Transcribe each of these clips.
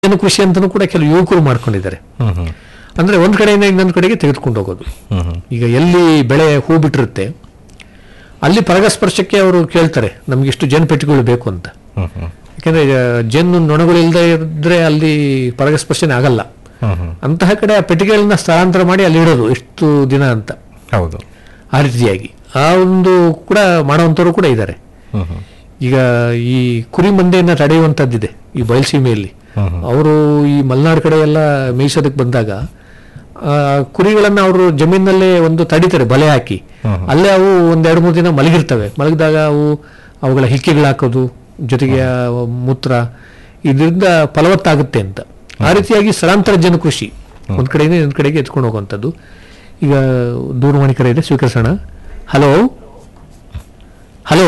ಜನ ಕೃಷಿ ಅಂತಲೂ ಕೂಡ ಕೆಲವು ಯುವಕರು ಮಾಡ್ಕೊಂಡಿದ್ದಾರೆ ಹ್ಮ್ ಹ್ಮ್ ಅಂದ್ರೆ ಒಂದ್ ಕಡೆಯಿಂದ ಇನ್ನೊಂದು ಕಡೆಗೆ ತೆಗೆದುಕೊಂಡು ಹೋಗೋದು ಹ್ಮ್ ಹ್ಮ್ ಈಗ ಎಲ್ಲಿ ಬೆಳೆ ಹೂ ಬಿಟ್ಟಿರುತ್ತೆ ಅಲ್ಲಿ ಪರಾಗಸ್ಪರ್ಶಕ್ಕೆ ಅವರು ಕೇಳ್ತಾರೆ ನಮ್ಗೆ ಇಷ್ಟು ಜೇನು ಪೆಟ್ಟಿಗೆಗಳು ಬೇಕು ಅಂತ ಹ್ಮ್ ಹ್ಮ್ ಯಾಕಂದ್ರೆ ಈಗ ಜೇನು ನೊಣಗಳು ಇಲ್ಲದೆ ಇದ್ರೆ ಅಲ್ಲಿ ಪರಾಗಸ್ಪರ್ಶನೇ ಆಗಲ್ಲ ಹ್ಮ್ ಹ್ಮ್ ಅಂತಹ ಕಡೆ ಆ ಪೆಟ್ಟಿಗೆಗಳನ್ನ ಸ್ಥಳಾಂತರ ಮಾಡಿ ಅಲ್ಲಿ ಇಡೋದು ಎಷ್ಟು ದಿನ ಅಂತ ಹೌದು ಆ ರೀತಿಯಾಗಿ ಆ ಒಂದು ಕೂಡ ಮಾಡುವಂಥವ್ರು ಕೂಡ ಇದ್ದಾರೆ ಹ್ಮ್ ಹ್ಮ್ ಈಗ ಈ ಕುರಿ ಮಂದೆಯನ್ನ ತಡೆಯುವಂಥದ್ದಿದೆ ಈ ಬಯಲುಸೀಮೆಯಲ್ಲಿ ಹ್ಮ್ ಹ್ಮ್. ಅವರು ಈ ಮಲೆನಾಡು ಕಡೆ ಎಲ್ಲ ಮೇಯಿಸೋದಕ್ಕೆ ಬಂದಾಗ ಆ, ಕುರಿಗಳನ್ನ ಅವರು ಜಮೀನಲ್ಲೇ ಒಂದು ತಡಿತಾರೆ ಬಲೆ ಹಾಕಿ ಹ್ಮ್ ಹ್ಮ್. ಅಲ್ಲೇ ಅವು ಒಂದೆರಡು ಮೂರು ದಿನ ಮಲಗಿರ್ತವೆ ಮಲಗಿದಾಗ ಅವು ಅವುಗಳ ಹಿಕ್ಕೆಗಳು ಹಾಕೋದು ಜೊತೆಗೆ ಆ ಮೂತ್ರ ಇದರಿಂದ ಫಲವತ್ತಾಗುತ್ತೆ ಅಂತ ಆ ರೀತಿಯಾಗಿ ಸ್ಥಳಾಂತರ ಜನ ಕೃಷಿ ಒಂದ್ ಕಡೆಯಿಂದ ಇನ್ನೊಂದ್ ಕಡೆಗೆ ಎತ್ಕೊಂಡು ಹೋಗುವಂಥದ್ದು ಈಗ ದೂರವಾಣಿ ಕರೆ ಇದೆ ಸ್ವೀಕರಿಸೋಣ ಹಲೋ ಹಲೋ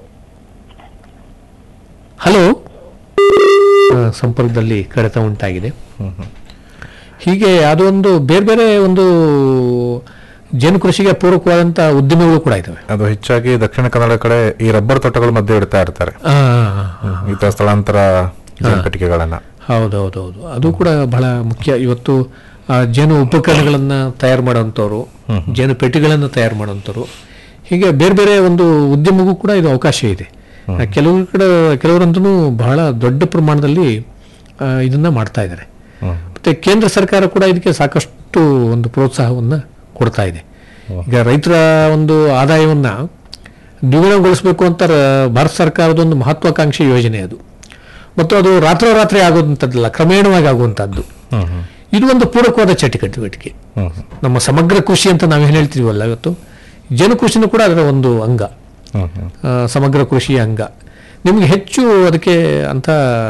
ಹಲೋ ಆ, ಸಂಪರ್ಕದಲ್ಲಿ ಕಡಿತ ಉಂಟಾಗಿದೆ ಹ್ಮ್ ಹ್ಮ್ ಹೀಗೆ ಅದೊಂದು ಬೇರೆ ಬೇರೆ ಒಂದು ಜೇನು ಕೃಷಿಗೆ ಪೂರಕವಾದಂಥ ಉದ್ಯಮಗಳು ಕೂಡ ಇದ್ದಾವೆ ಅದು ಹೆಚ್ಚಾಗಿ ದಕ್ಷಿಣ ಕನ್ನಡ ಕಡೆ ಈ ರಬ್ಬರ್ ತೋಟಗಳ ಮಧ್ಯೆ ಇಡ್ತಾ ಇರ್ತಾರೆ ಈ ತರ ಸ್ಥಳಾಂತರ ಜೇನುಪೆಟ್ಟಿಗೆಗಳನ್ನ ಹೌದೌದೌದು ಅದು ಕೂಡ ಬಹಳ ಮುಖ್ಯ ಇವತ್ತು ಆ, ಜೇನು ಉಪಕರಣಗಳನ್ನು ತಯಾರು ಮಾಡೋವಂಥವ್ರು ಜೇನು ಪೆಟ್ಟಿಗಳನ್ನು ತಯಾರು ಮಾಡೋವಂಥವ್ರು ಹೀಗೆ ಬೇರೆ ಬೇರೆ ಒಂದು ಉದ್ಯಮಕ್ಕೂ ಕೂಡ ಇದು ಅವಕಾಶ ಇದೆ ಆ, ಕೆಲವು ಕಡೆ ಕೆಲವರಂತೂ ಬಹಳ ದೊಡ್ಡ ಪ್ರಮಾಣದಲ್ಲಿ ಆ, ಇದನ್ನ ಮಾಡ್ತಾ ಇದ್ದಾರೆ ಹ್ಮ್ ಮತ್ತೆ ಕೇಂದ್ರ ಸರ್ಕಾರ ಕೂಡ ಇದಕ್ಕೆ ಸಾಕಷ್ಟು ಒಂದು ಪ್ರೋತ್ಸಾಹವನ್ನ ಕೊಡ್ತಾ ಇದೆ ಈಗ ರೈತರ ಒಂದು ಆದಾಯವನ್ನ ದ್ವಿಗುಣಗೊಳಿಸಬೇಕು ಅಂತ ರ- ಭಾರತ ಸರ್ಕಾರದ ಒಂದು ಮಹತ್ವಾಕಾಂಕ್ಷಿ ಯೋಜನೆ ಅದು ಮತ್ತು ಅದು ರಾತ್ರೋರಾತ್ರಿ ಆಗುವಂಥದ್ದಲ್ಲ ಕ್ರಮೇಣವಾಗಿ ಆಗುವಂಥದ್ದು ಹ್ಮ್ ಹ್ಮ್ ಇದು ಒಂದು ಪೂರಕವಾದ ಚಟುವಟಿಕೆ ಹ್ಮ್ ಹ್ಮ್ ನಮ್ಮ ಸಮಗ್ರ ಕೃಷಿ ಅಂತ ನಾವೇನು ಹೇಳ್ತೀವಲ್ಲ ಇವತ್ತು ಜನ ಕೃಷಿನೂ ಕೂಡ ಅದರ ಒಂದು ಅಂಗ ಹ್ಮ್ ಹ್ಮ್ ಆ, ಸಮಗ್ರ ಕೃಷಿಯ ಅಂಗ ನಿಮಗೆ ಹೆಚ್ಚು ಅದಕ್ಕೆ ಅಂತ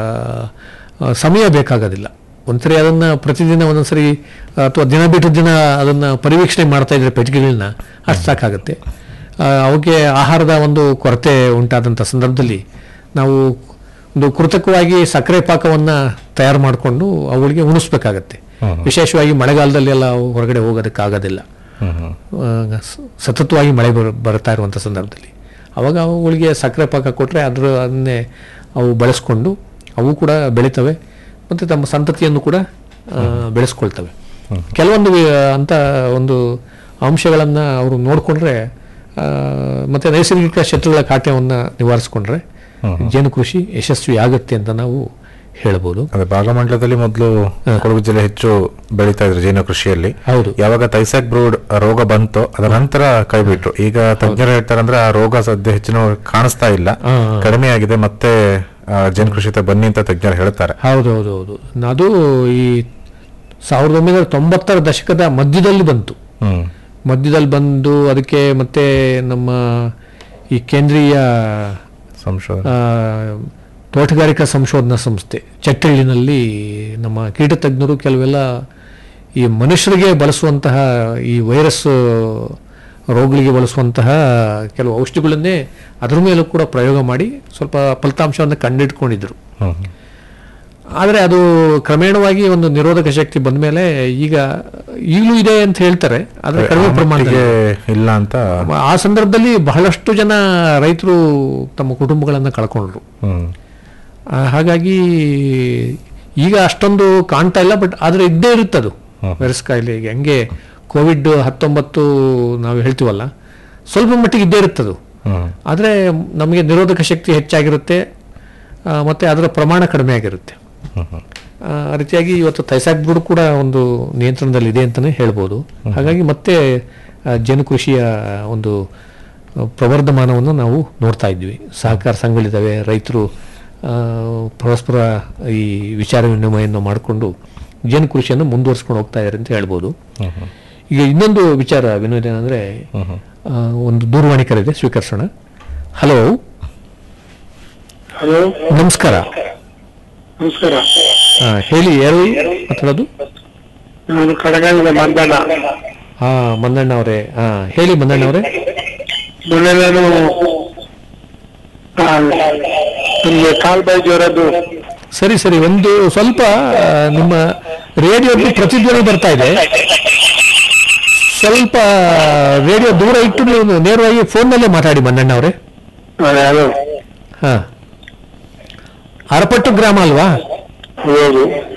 ಆ, ಸಮಯ ಬೇಕಾಗೋದಿಲ್ಲ ಒಂದ್ಸರಿ ಅದನ್ನು ಪ್ರತಿದಿನ ಒಂದೊಂದ್ಸರಿ ಅಥವಾ ದಿನ ಬಿಟ್ಟು ದಿನ ಅದನ್ನು ಪರಿವೀಕ್ಷಣೆ ಮಾಡ್ತಾ ಇದ್ರೆ ಪೆಟ್ಟಿಗೆಗಳನ್ನ ಅಷ್ಟು ಸಾಕಾಗುತ್ತೆ ಆ, ಅವಕ್ಕೆ ಆಹಾರದ ಒಂದು ಕೊರತೆ ಉಂಟಾದಂಥ ಸಂದರ್ಭದಲ್ಲಿ ನಾವು ಒಂದು ಕೃತಕವಾಗಿ ಸಕ್ಕರೆ ಪಾಕವನ್ನು ತಯಾರು ಮಾಡಿಕೊಂಡು ಅವುಗಳಿಗೆ ಉಣಿಸ್ಬೇಕಾಗತ್ತೆ ಹ್ಮ್. ವಿಶೇಷವಾಗಿ ಮಳೆಗಾಲದಲ್ಲಿ ಎಲ್ಲ ಅವು ಹೊರಗಡೆ ಹೋಗೋದಕ್ಕಾಗೋದಿಲ್ಲ ಹ್ಮ್ ಹ್ಮ್ ಆ, ಸ- ಸತತವಾಗಿ ಮಳೆ ಬರ್ ಬರ್ತಾ ಇರುವಂಥ ಸಂದರ್ಭದಲ್ಲಿ ಅವಾಗ ಅವುಗಳಿಗೆ ಸಕ್ಕರೆ ಪಾಕ ಕೊಟ್ಟರೆ ಅದರ ಅದನ್ನೇ ಅವು ಬಳಸ್ಕೊಂಡು ಅವು ಕೂಡ ಬೆಳಿತವೆ ಮತ್ತು ತಮ್ಮ ಸಂತತಿಯನ್ನು ಕೂಡ ಆ, ಬೆಳೆಸ್ಕೊಳ್ತವೆ ಕೆಲವೊಂದು ವಿ- ಅಂತ ಒಂದು ಅಂಶಗಳನ್ನು ಅವರು ನೋಡಿಕೊಂಡ್ರೆ ಮತ್ತು ನೈಸರ್ಗಿಕ ಶತ್ರುಗಳ ಕಾಟ್ಯವನ್ನು ನಿವಾರಿಸ್ಕೊಂಡ್ರೆ ಜೇನು ಕೃಷಿ ಯಶಸ್ವಿ ಆಗುತ್ತೆ ಅಂತ ನಾವು ಹೇಳ್ಬೋದು ಅದೇ ಭಾಗಮಂಡಲದಲ್ಲಿ ಮೊದಲು ಕೊಡಗು ಜಿಲ್ಲೆ ಹೆಚ್ಚು ಬೆಳೀತಾ ಇದ್ರು ಜೇನು ಕೃಷಿಯಲ್ಲಿ ಹೌದು ಯಾವಾಗ ತೈಸಾಕ್ ಬ್ರೂಡ್ ರೋಗ ಬಂತು ಅದರ ನಂತರ ಕೈ ಬಿಟ್ರು ಈಗ ತಜ್ಞರು ಹೇಳ್ತಾರೆ ಅಂದ್ರೆ ಆ ರೋಗ ಸದ್ಯ ಹೆಚ್ಚಿನ ಕಾಣಿಸ್ತಾ ಇಲ್ಲ ಹಾ, ಹಾ. ಕಡಿಮೆ ಆಗಿದೆ ಮತ್ತೆ ಆ, ಜೇನು ಕೃಷಿ ಬನ್ನಿ ಅಂತ ತಜ್ಞರು ಹೇಳ್ತಾರೆ ಹೌದು ಹೌದು ಹೌದು ಅದು ಈ ಸಾವಿರದ ಒಂಬೈನೂರ ತೊಂಬತ್ತರ ದಶಕದ ಮಧ್ಯದಲ್ಲಿ ಬಂತು ಹ್ಮ್ ಮಧ್ಯದಲ್ಲಿ ಬಂದು ಅದಕ್ಕೆ ಮತ್ತೆ ನಮ್ಮ ಈ ಕೇಂದ್ರೀಯ ಸಂಶೋಧನೆ ಆ, ತೋಟಗಾರಿಕಾ ಸಂಶೋಧನಾ ಸಂಸ್ಥೆ ಚಟ್ಟಳ್ಳಿನಲ್ಲಿ ನಮ್ಮ ಕೀಟ ತಜ್ಞರು ಕೆಲವೆಲ್ಲ ಈ ಮನುಷ್ಯರಿಗೆ ಬಳಸುವಂತಹ ಈ ವೈರಸ್ ರೋಗಗಳಿಗೆ ಬಳಸುವಂತಹ ಕೆಲವು ಔಷಧಿಗಳನ್ನೇ ಅದರ ಮೇಲೂ ಕೂಡ ಪ್ರಯೋಗ ಮಾಡಿ ಸ್ವಲ್ಪ ಫಲಿತಾಂಶವನ್ನು ಕಂಡಿಡ್ಕೊಂಡಿದ್ರು ಹ್ಮ್ ಹ್ಮ್. ಆದರೆ ಅದು ಕ್ರಮೇಣವಾಗಿ ಒಂದು ನಿರೋಧಕ ಶಕ್ತಿ ಬಂದ ಮೇಲೆ ಈಗ ಈಗಲೂ ಇದೆ ಅಂತ ಹೇಳ್ತಾರೆ ಆದರೆ ಕಡಿಮೆ ಆ ಪ್ರಮಾಣದಲ್ಲಿ ಮಟ್ಟಿಗೆ ಇಲ್ಲ ಅಂತ ಆ ಸಂದರ್ಭದಲ್ಲಿ ಬಹಳಷ್ಟು ಜನ ರೈತರು ತಮ್ಮ ಕುಟುಂಬಗಳನ್ನು ಕಳ್ಕೊಂಡ್ರು ಹ್ಮ್ ಆ, ಹಾಗಾಗಿ ಈಗ ಅಷ್ಟೊಂದು ಕಾಣ್ತಾ ಇಲ್ಲ ಬಟ್ ಆದರೆ ಇದ್ದೇ ಇರುತ್ತದು ವೈರಸ್ ಕಾಯಿಲೆ ಈಗ ಹೆಂಗೆ ಕೋವಿಡ್ ಹತ್ತೊಂಬತ್ತು ನಾವು ಹೇಳ್ತೀವಲ್ಲ ಸ್ವಲ್ಪ ಮಟ್ಟಿಗೆ ಇದ್ದೇ ಇರುತ್ತದು ಹ್ಮ್ ಆದರೆ ನಮಗೆ ನಿರೋಧಕ ಶಕ್ತಿ ಹೆಚ್ಚಾಗಿರುತ್ತೆ ಆ, ಮತ್ತೆ ಅದರ ಪ್ರಮಾಣ ಕಡಿಮೆ ಆಗಿರುತ್ತೆ ಹ್ಮ್ ಹ್ಮ್ ಆ ರೀತಿಯಾಗಿ ಇವತ್ತು ತೈಸಾಕ್ ಬ್ರೂಡ್ ಕೂಡ ಒಂದು ನಿಯಂತ್ರಣದಲ್ಲಿ ಇದೆ ಅಂತಲೇ ಹೇಳ್ಬೋದು ಹಾಗಾಗಿ ಮತ್ತೆ ಆ, ಜೇನು ಕೃಷಿಯ ಒಂದು ಆ, ಪ್ರವರ್ಧಮಾನವನ್ನು ನಾವು ನೋಡ್ತಾ ಇದ್ವಿ ಸಹಕಾರ ಸಂಘಗಳಿದ್ದಾವೆ ರೈತರು ಆ, ಪರಸ್ಪರ ಈ ವಿಚಾರ ವಿನಿಮಯವನ್ನು ಮಾಡಿಕೊಂಡು ಜೇನು ಕೃಷಿಯನ್ನು ಮುಂದುವರಿಸ್ಕೊಂಡು ಹೋಗ್ತಾ ಇದ್ದಾರೆ ಅಂತ ಹೇಳ್ಬೋದು ಹ್ಮ್ ಹ್ಮ್ ಈಗ ಇನ್ನೊಂದು ವಿಚಾರ ವಿನೋದ್ ಏನಂದರೆ ಹ್ಮ್ ಹ್ಮ್ ಒಂದು ದೂರವಾಣಿ ಕರೆ ಇದೆ ಸ್ವೀಕರಿಸೋಣ ಹಲೋ ಹಲೋ ನಮಸ್ಕಾರ ನಮಸ್ಕಾರ ಆ, ಹೇಳಿ ಯಾರು ಮಾತಾಡೋದು ನಾನು ಕಡಗಂಗದ ಮಂದಣ್ಣ ಹಾ ಮಂದಣ್ಣ ಅವರೇ ಹಾ ಹೇಳಿ ಮಂದಣ್ಣ ಅವರೇ ಮೊನ್ನೆ ನಾನು ಆ, ನಮ್ಗೆ ಕಾಲ್ ಬೈ ಜ್ವರದ್ದು ಸರಿ ಸರಿ ಒಂದು ಸ್ವಲ್ಪ ಆ, ನಿಮ್ಮ ರೇಡಿಯೋದಲ್ಲಿ ಪ್ರತಿಧ್ವನಿ ಬರ್ತಾ ಇದೆ ಸ್ವಲ್ಪ ರೇಡಿಯೋ ದೂರ ಇಟ್ಟು ನೀವು ನೇರವಾಗಿ ಫೋನ್ನಲ್ಲೇ ಮಾತಾಡಿ ಮಂದಣ್ಣ ಅವರೇ ಅದೇ, ಹಲೋ ಹಾ ಅರಪಟ್ಟು ಗ್ರಾಮ ಅಲ್ವಾ ಹೌದು